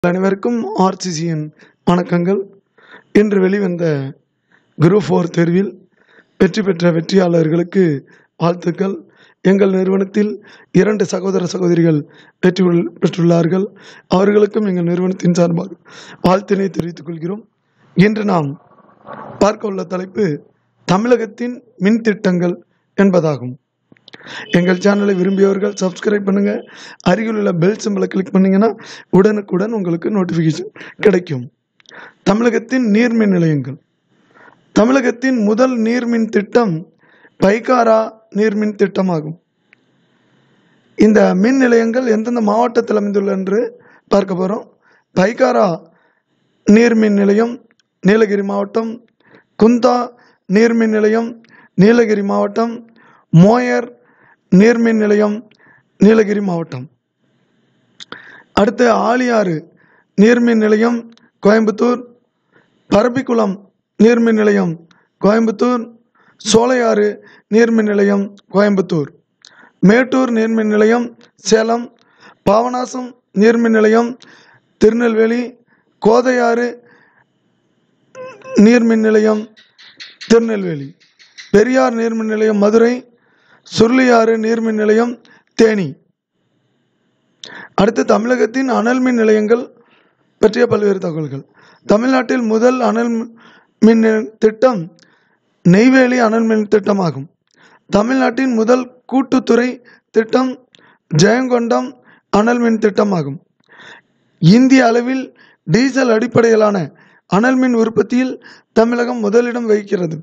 அனைவருக்கும் ஆர்சிசியின் வணக்கங்கள் இன்று வெளிவந்த குரூப் ஃபோர் தேர்வில் வெற்றி பெற்ற வெற்றியாளர்களுக்கு வாழ்த்துக்கள் எங்கள் நிறுவனத்தில் இரண்டு சகோதர சகோதரிகள் வெற்றி உள்- பெற்றுள்ளார்கள் அவர்களுக்கும் எங்கள் நிறுவனத்தின் சார்பாக வாழ்த்தினை தெரிவித்துக் கொள்கிறோம் இன்று நாம் பார்க்க உள்ள தலைப்பு தமிழகத்தின் மின் திட்டங்கள் என்பதாகும் எங்கள் சேனலை விரும்பியவர்கள் சப்ஸ்கிரைப் பண்ணுங்க அருகில் உள்ள பெல் சிம்பிளை கிளிக் பண்ணீங்கன்னா உடனுக்குடன் உங்களுக்கு நோட்டிஃபிகேஷன் கிடைக்கும் தமிழகத்தின் நீர்மின் நிலையங்கள் தமிழகத்தின் முதல் நீர்மின் திட்டம் பைகாரா நீர்மின் திட்டமாகும் இந்த மின் நிலையங்கள் எந்தெந்த மாவட்டத்தில் அமைந்துள்ள என்று பார்க்க போகிறோம் பைகாரா நீர்மின் நிலையம் நீலகிரி மாவட்டம் குந்தா நீர்மின் நிலையம் நீலகிரி மாவட்டம் மோயர் நீர்மின் நிலையம் நீலகிரி மாவட்டம் அடுத்து ஆலியாறு நீர்மின் நிலையம் கோயம்புத்தூர் பரப்பிக்குளம் நீர்மின் நிலையம் கோயம்புத்தூர் சோலையாறு நீர்மின் நிலையம் கோயம்புத்தூர் மேட்டூர் நீர்மின் நிலையம் சேலம் பாபநாசம் நீர்மின் நிலையம் திருநெல்வேலி கோதையாறு நீர்மின் நிலையம் திருநெல்வேலி பெரியார் நீர்மின் நிலையம் மதுரை சுருளியாறு நீர்மின் நிலையம் தேனி அடுத்து தமிழகத்தின் அனல் மின் நிலையங்கள் பற்றிய பல்வேறு தகவல்கள் தமிழ்நாட்டில் முதல் அனல் மின் நிலைய திட்டம் நெய்வேலி அனல் மின் திட்டமாகும் தமிழ்நாட்டின் முதல் கூட்டுத்துறை திட்டம் ஜெயங்கொண்டம் அனல் மின் திட்டமாகும் இந்திய அளவில் டீசல் அடிப்படையிலான அனல் மின் உற்பத்தியில் தமிழகம் முதலிடம் வகிக்கிறது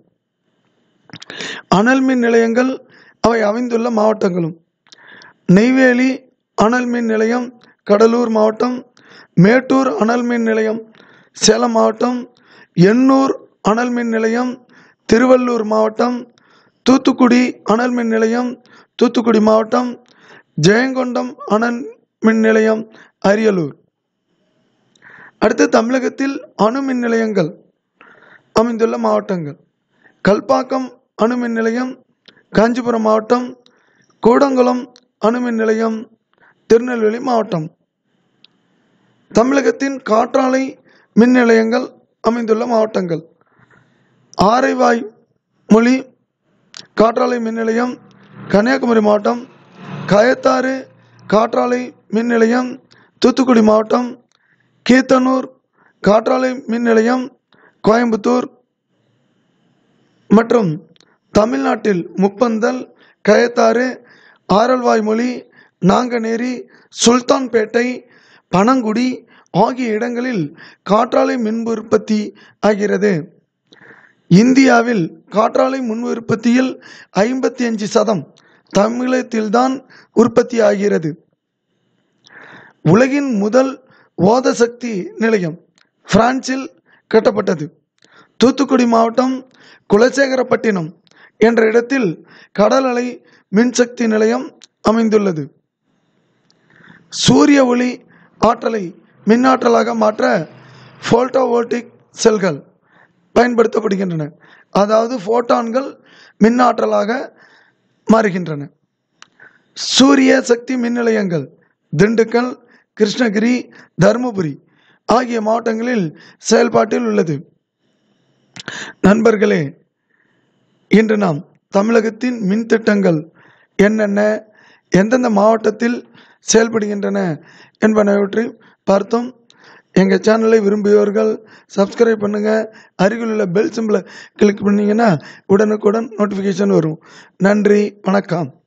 அனல் மின் நிலையங்கள் அவை அமைந்துள்ள மாவட்டங்களும் நெய்வேலி அனல் மின் நிலையம் கடலூர் மாவட்டம் மேட்டூர் அனல் மின் நிலையம் சேலம் மாவட்டம் எண்ணூர் அனல் மின் நிலையம் திருவள்ளூர் மாவட்டம் தூத்துக்குடி அனல் மின் நிலையம் தூத்துக்குடி மாவட்டம் ஜெயங்கொண்டம் அனல் மின் நிலையம் அரியலூர் அடுத்து தமிழகத்தில் அணு மின் நிலையங்கள் அமைந்துள்ள மாவட்டங்கள் கல்பாக்கம் அணுமின் நிலையம் காஞ்சிபுரம் மாவட்டம் கூடங்குளம் அணுமின் நிலையம் திருநெல்வேலி மாவட்டம் தமிழகத்தின் காற்றாலை மின் நிலையங்கள் அமைந்துள்ள மாவட்டங்கள் ஆரைவாய் மொழி காற்றாலை மின் நிலையம் கன்னியாகுமரி மாவட்டம் கயத்தாறு காற்றாலை மின் நிலையம் தூத்துக்குடி மாவட்டம் கீத்தனூர் காற்றாலை மின் நிலையம் கோயம்புத்தூர் மற்றும் தமிழ்நாட்டில் முப்பந்தல் கயத்தாறு ஆரல்வாய்மொழி நாங்கநேரி சுல்தான்பேட்டை பனங்குடி ஆகிய இடங்களில் காற்றாலை மின் உற்பத்தி ஆகிறது இந்தியாவில் காற்றாலை மின் உற்பத்தியில் ஐம்பத்தி அஞ்சு சதம் தமிழகத்தில்தான் உற்பத்தி ஆகிறது உலகின் முதல் ஓத சக்தி நிலையம் பிரான்சில் கட்டப்பட்டது தூத்துக்குடி மாவட்டம் குலசேகரப்பட்டினம் என்ற இடத்தில் கடல் அலை மின்சக்தி நிலையம் அமைந்துள்ளது சூரிய ஒளி ஆற்றலை மின்னாற்றலாக மாற்ற போல்டோவோல்டிக் செல்கள் பயன்படுத்தப்படுகின்றன அதாவது போட்டான்கள் மின்னாற்றலாக மாறுகின்றன சூரிய சக்தி மின் நிலையங்கள் திண்டுக்கல் கிருஷ்ணகிரி தருமபுரி ஆகிய மாவட்டங்களில் செயல்பாட்டில் உள்ளது நண்பர்களே இன்று நாம் தமிழகத்தின் மின் திட்டங்கள் என்னென்ன எந்தெந்த மாவட்டத்தில் செயல்படுகின்றன என்பனவற்றை பார்த்தோம் எங்கள் சேனலை விரும்பியவர்கள் சப்ஸ்கிரைப் பண்ணுங்கள் அருகில் உள்ள பெல் சிம்பிளை கிளிக் பண்ணிங்கன்னா உடனுக்குடன் நோட்டிஃபிகேஷன் வரும் நன்றி வணக்கம்